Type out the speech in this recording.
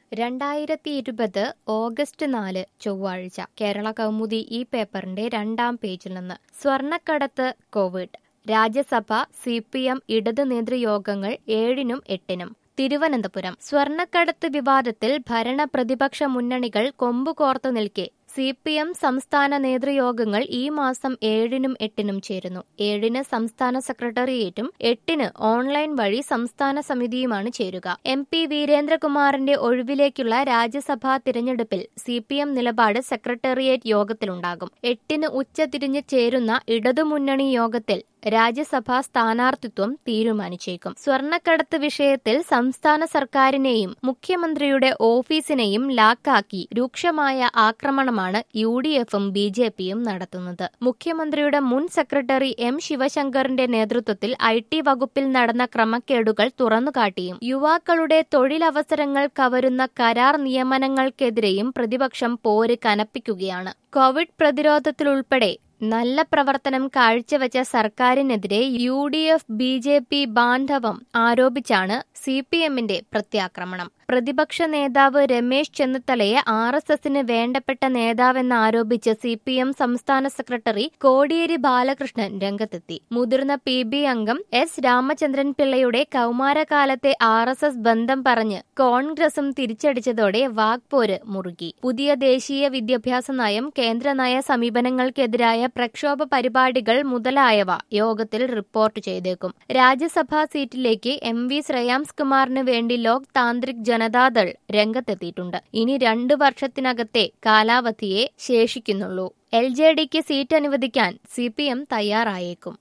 രണ്ടായിരത്തി ഇരുപത് ഓഗസ്റ്റ് നാല് ചൊവ്വാഴ്ച കേരള കൗമുദി ഈ പേപ്പറിന്റെ രണ്ടാം പേജിൽ നിന്ന് സ്വർണക്കടത്ത് Covid Rajya Sabha C P M ഇടത് നേതൃയോഗങ്ങൾ ഏഴിനും എട്ടിനും തിരുവനന്തപുരം സ്വർണക്കടത്ത് വിവാദത്തിൽ ഭരണ പ്രതിപക്ഷ മുന്നണികൾ കൊമ്പുകോർത്തു നിൽക്കെ സി പി എം സംസ്ഥാന നേതൃയോഗങ്ങൾ ഈ മാസം ഏഴിനും എട്ടിനും ചേരുന്നു ഏഴിന് സംസ്ഥാന സെക്രട്ടേറിയറ്റും എട്ടിന് ഓൺലൈൻ വഴി സംസ്ഥാന സമിതിയുമാണ് ചേരുക എം പി വീരേന്ദ്രകുമാറിന്റെ ഒഴിവിലേക്കുള്ള രാജ്യസഭാ തിരഞ്ഞെടുപ്പിൽ സി പി എം നിലപാട് സെക്രട്ടേറിയറ്റ് യോഗത്തിലുണ്ടാകും എട്ടിന് ഉച്ചതിരിഞ്ഞ് ചേരുന്ന ഇടതുമുന്നണി യോഗത്തിൽ രാജ്യസഭാ സ്ഥാനാർത്ഥിത്വം തീരുമാനിച്ചേക്കും സ്വർണക്കടത്ത് വിഷയത്തിൽ സംസ്ഥാന സർക്കാരിനെയും മുഖ്യമന്ത്രിയുടെ ഓഫീസിനെയും ലാക്കാക്കി രൂക്ഷമായ ആക്രമണമാണ് യു ഡി എഫും ബി ജെ പിയും നടത്തുന്നത് മുഖ്യമന്ത്രിയുടെ മുൻ സെക്രട്ടറി എം ശിവശങ്കറിന്റെ നേതൃത്വത്തിൽ ഐ ടി വകുപ്പിൽ നടന്ന ക്രമക്കേടുകൾ തുറന്നുകാട്ടിയും യുവാക്കളുടെ തൊഴിലവസരങ്ങൾ കവരുന്ന കരാർ നിയമനങ്ങൾക്കെതിരെയും പ്രതിപക്ഷം പോര് കനപ്പിക്കുകയാണ് കോവിഡ് പ്രതിരോധത്തിലുൾപ്പെടെ നല്ല പ്രവർത്തനം കാഴ്ചവെച്ച സർക്കാരിനെതിരെ U D F B J P ബാന്ധവം ആരോപിച്ചാണ് സി പി എമ്മിന്റെ പ്രത്യാക്രമണം പ്രതിപക്ഷ നേതാവ് രമേശ് ചെന്നിത്തലയെ ആർ എസ് എസിന് വേണ്ടപ്പെട്ട നേതാവെന്ന് ആരോപിച്ച് സി പി എം സംസ്ഥാന സെക്രട്ടറി കോടിയേരി ബാലകൃഷ്ണൻ രംഗത്തെത്തി മുതിർന്ന പി ബി അംഗം എസ് രാമചന്ദ്രൻ പിള്ളയുടെ കൌമാരകാലത്തെ ആർ എസ് എസ് ബന്ധം പറഞ്ഞ് കോൺഗ്രസും തിരിച്ചടിച്ചതോടെ വാഗ്പോര് മുറുകി പുതിയ ദേശീയ വിദ്യാഭ്യാസ നയം കേന്ദ്ര നയ സമീപനങ്ങൾക്കെതിരായ പ്രക്ഷോഭ പരിപാടികൾ മുതലായവ യോഗത്തിൽ റിപ്പോർട്ട് ചെയ്തേക്കും രാജ്യസഭാ സീറ്റിലേക്ക് എം വി ശ്രേയാംസ് കുമാറിന് വേണ്ടി ലോക് താന്ത്രിക് ജനതാദൾ രംഗത്തെത്തിയിട്ടുണ്ട് ഇനി രണ്ടു വർഷത്തിനകത്തെ കാലാവധിയെ ശേഷിക്കുന്നുള്ളൂ എൽ ജെ ഡിക്ക് സീറ്റ് അനുവദിക്കാൻ സി പി എം തയ്യാറായേക്കും